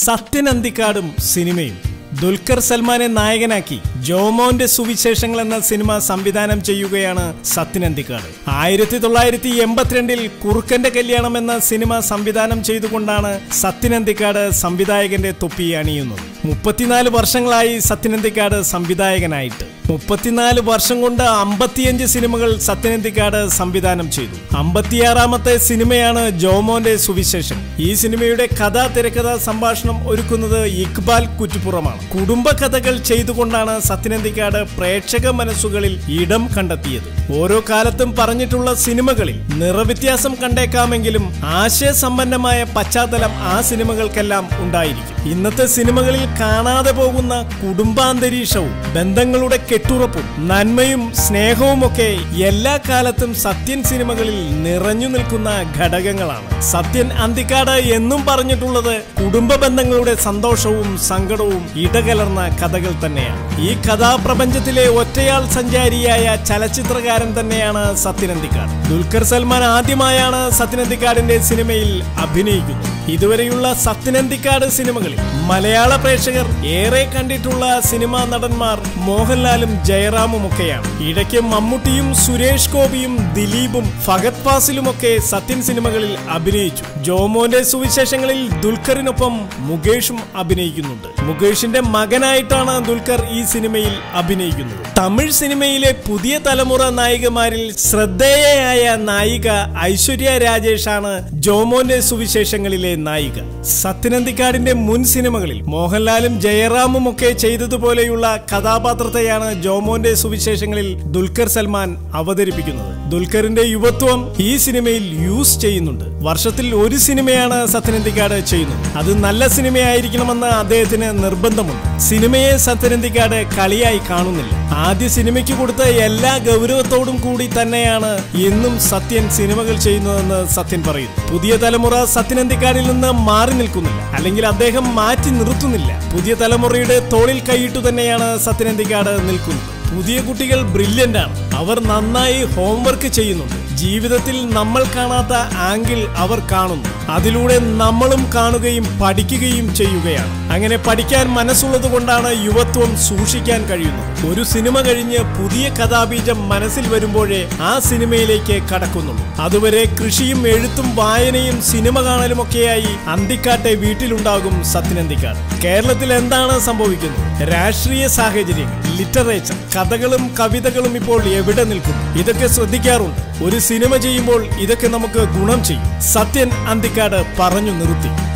സത്യൻ അന്തിക്കാടും സിനിമയും ദുൽഖർ സൽമാനെ നായകനാക്കി ജോമോന്റെ സുവിശേഷങ്ങൾ എന്ന സിനിമ സംവിധാനം ചെയ്യുകയാണ് സത്യൻ അന്തിക്കാട് ആയിരത്തി തൊള്ളായിരത്തി എൺപത്തിരണ്ടിൽ കുറുക്കന്റെ കല്യാണം എന്ന സിനിമ സംവിധാനം ചെയ്തുകൊണ്ടാണ് സത്യൻ അന്തിക്കാട് സംവിധായകന്റെ തൊപ്പി അണിയുന്നത് മുപ്പത്തിനാല് വർഷങ്ങളായി സത്യൻ അന്തിക്കാട് സംവിധായകനായിട്ട് മുപ്പത്തിനാല് വർഷം കൊണ്ട് അമ്പത്തിയഞ്ച് സിനിമകൾ സത്യനന്തിക്കാട് സംവിധാനം ചെയ്തു അമ്പത്തിയാറാമത്തെ സിനിമയാണ് ജോമോന്റെ സുവിശേഷം ഈ സിനിമയുടെ കഥ തിരക്കഥ സംഭാഷണം ഒരുക്കുന്നത് ഇക്ബാൽ കുറ്റിപ്പുറമാണ് കുടുംബ കഥകൾ ചെയ്തുകൊണ്ടാണ് സത്യനന്തിക്കാട് പ്രേക്ഷക മനസ്സുകളിൽ ഇടം കണ്ടെത്തിയത് ഓരോ കാലത്തും പറഞ്ഞിട്ടുള്ള സിനിമകളിൽ നിറവ്യത്യാസം കണ്ടേക്കാമെങ്കിലും ആശയസമ്പന്നമായ പശ്ചാത്തലം ആ സിനിമകൾക്കെല്ലാം ഉണ്ടായിരിക്കും ഇന്നത്തെ സിനിമകളിൽ കാണാതെ പോകുന്ന കുടുംബാന്തരീക്ഷവും ബന്ധങ്ങളുടെ കെട്ടുറപ്പും നന്മയും സ്നേഹവും ഒക്കെ എല്ലാ കാലത്തും സത്യൻ സിനിമകളിൽ നിറഞ്ഞു നിൽക്കുന്ന ഘടകങ്ങളാണ് സത്യൻ അന്തിക്കാട് എന്നും പറഞ്ഞിട്ടുള്ളത് കുടുംബ ബന്ധങ്ങളുടെ സന്തോഷവും സങ്കടവും ഇടകലർന്ന കഥകൾ തന്നെയാണ് ഈ കഥാപ്രപഞ്ചത്തിലെ ഒറ്റയാൾ സഞ്ചാരിയായ ചലച്ചിത്രകാരൻ തന്നെയാണ് സത്യൻ അന്തിക്കാട് ദുൽഖർ സൽമാൻ ആദ്യമായാണ് സത്യൻ അന്തിക്കാടിന്റെ സിനിമയിൽ അഭിനയിക്കുന്നത് ഇതുവരെയുള്ള സത്യനന്തിക്കാട് സിനിമകളിൽ മലയാള പ്രേക്ഷകർ ഏറെ കണ്ടിട്ടുള്ള സിനിമാ നടന്മാർ മോഹൻലാലും ജയറാമും ഒക്കെയാണ് ഇടയ്ക്ക് മമ്മൂട്ടിയും സുരേഷ് ഗോപിയും ദിലീപും ഫഹദ് ഫാസിലുമൊക്കെ സത്യൻ സിനിമകളിൽ അഭിനയിച്ചു ജോമോന്റെ സുവിശേഷങ്ങളിൽ ദുൽഖറിനൊപ്പം മുകേഷും അഭിനയിക്കുന്നുണ്ട് മുകേഷിന്റെ മകനായിട്ടാണ് ദുൽഖർ ഈ സിനിമയിൽ അഭിനയിക്കുന്നത് തമിഴ് സിനിമയിലെ പുതിയ തലമുറ നായികമാരിൽ ശ്രദ്ധേയയായ നായിക ഐശ്വര്യ രാജേഷാണ് ജോമോന്റെ സുവിശേഷങ്ങളിലെ നായിക സത്യനന്തിക്കാടിന്റെ മുൻ സിനിമകളിൽ മോഹൻലാലും ജയറാമും ഒക്കെ ചെയ്തതുപോലെയുള്ള കഥാപാത്രത്തെയാണ് ജോമോന്റെ സുവിശേഷങ്ങളിൽ ദുൽഖർ സൽമാൻ അവതരിപ്പിക്കുന്നത് ദുൽഖറിന്റെ യുവത്വം ഈ സിനിമയിൽ യൂസ് ചെയ്യുന്നുണ്ട് വർഷത്തിൽ ഒരു സിനിമയാണ് സത്യനന്തിക്കാട് ചെയ്യുന്നത് അത് നല്ല സിനിമയായിരിക്കണമെന്ന് അദ്ദേഹത്തിന് നിർബന്ധമുണ്ട് സിനിമയെ സത്യനന്തിക്കാട് കളിയായി കാണുന്നില്ല ആദ്യ സിനിമയ്ക്ക് കൊടുത്ത എല്ലാ ഗൗരവത്തോടും കൂടി തന്നെയാണ് എന്നും സത്യൻ സിനിമകൾ ചെയ്യുന്നതെന്ന് സത്യൻ പറയുന്നു പുതിയ തലമുറ സത്യനന്തിക്കാടിൽ നിന്ന് മാറി നിൽക്കുന്നില്ല അല്ലെങ്കിൽ അദ്ദേഹം മാറ്റി നിർത്തുന്നില്ല പുതിയ തലമുറയുടെ തോളിൽ കൈയിട്ടു തന്നെയാണ് സത്യനന്തിക്കാട് നിൽക്കുന്നത് പുതിയ കുട്ടികൾ ബ്രില്യൻ്റ് ആണ് അവർ നന്നായി ഹോംവർക്ക് ചെയ്യുന്നുണ്ട് ജീവിതത്തിൽ നമ്മൾ കാണാത്ത ആംഗിൾ അവർ കാണുന്നു അതിലൂടെ നമ്മളും കാണുകയും പഠിക്കുകയും ചെയ്യുകയാണ് അങ്ങനെ പഠിക്കാൻ മനസ്സുള്ളത് കൊണ്ടാണ് യുവത്വം സൂക്ഷിക്കാൻ കഴിയുന്നത് ഒരു സിനിമ കഴിഞ്ഞ് പുതിയ കഥാബീജം മനസ്സിൽ വരുമ്പോഴേ ആ സിനിമയിലേക്ക് കടക്കുന്നുള്ളൂ അതുവരെ കൃഷിയും എഴുത്തും വായനയും സിനിമ കാണലുമൊക്കെയായി അന്തിക്കാട്ടെ വീട്ടിലുണ്ടാകും സത്യനന്തിക്കാട് കേരളത്തിൽ എന്താണ് സംഭവിക്കുന്നത് രാഷ്ട്രീയ സാഹചര്യങ്ങൾ ലിറ്ററേച്ചർ കഥകളും കവിതകളും ഇപ്പോൾ എവിടെ നിൽക്കുന്നു ഇതൊക്കെ ശ്രദ്ധിക്കാറുണ്ട് ഒരു സിനിമ ചെയ്യുമ്പോൾ ഇതൊക്കെ നമുക്ക് ഗുണം ചെയ്യും സത്യൻ അന്തിക്കാട് പറഞ്ഞു നിർത്തി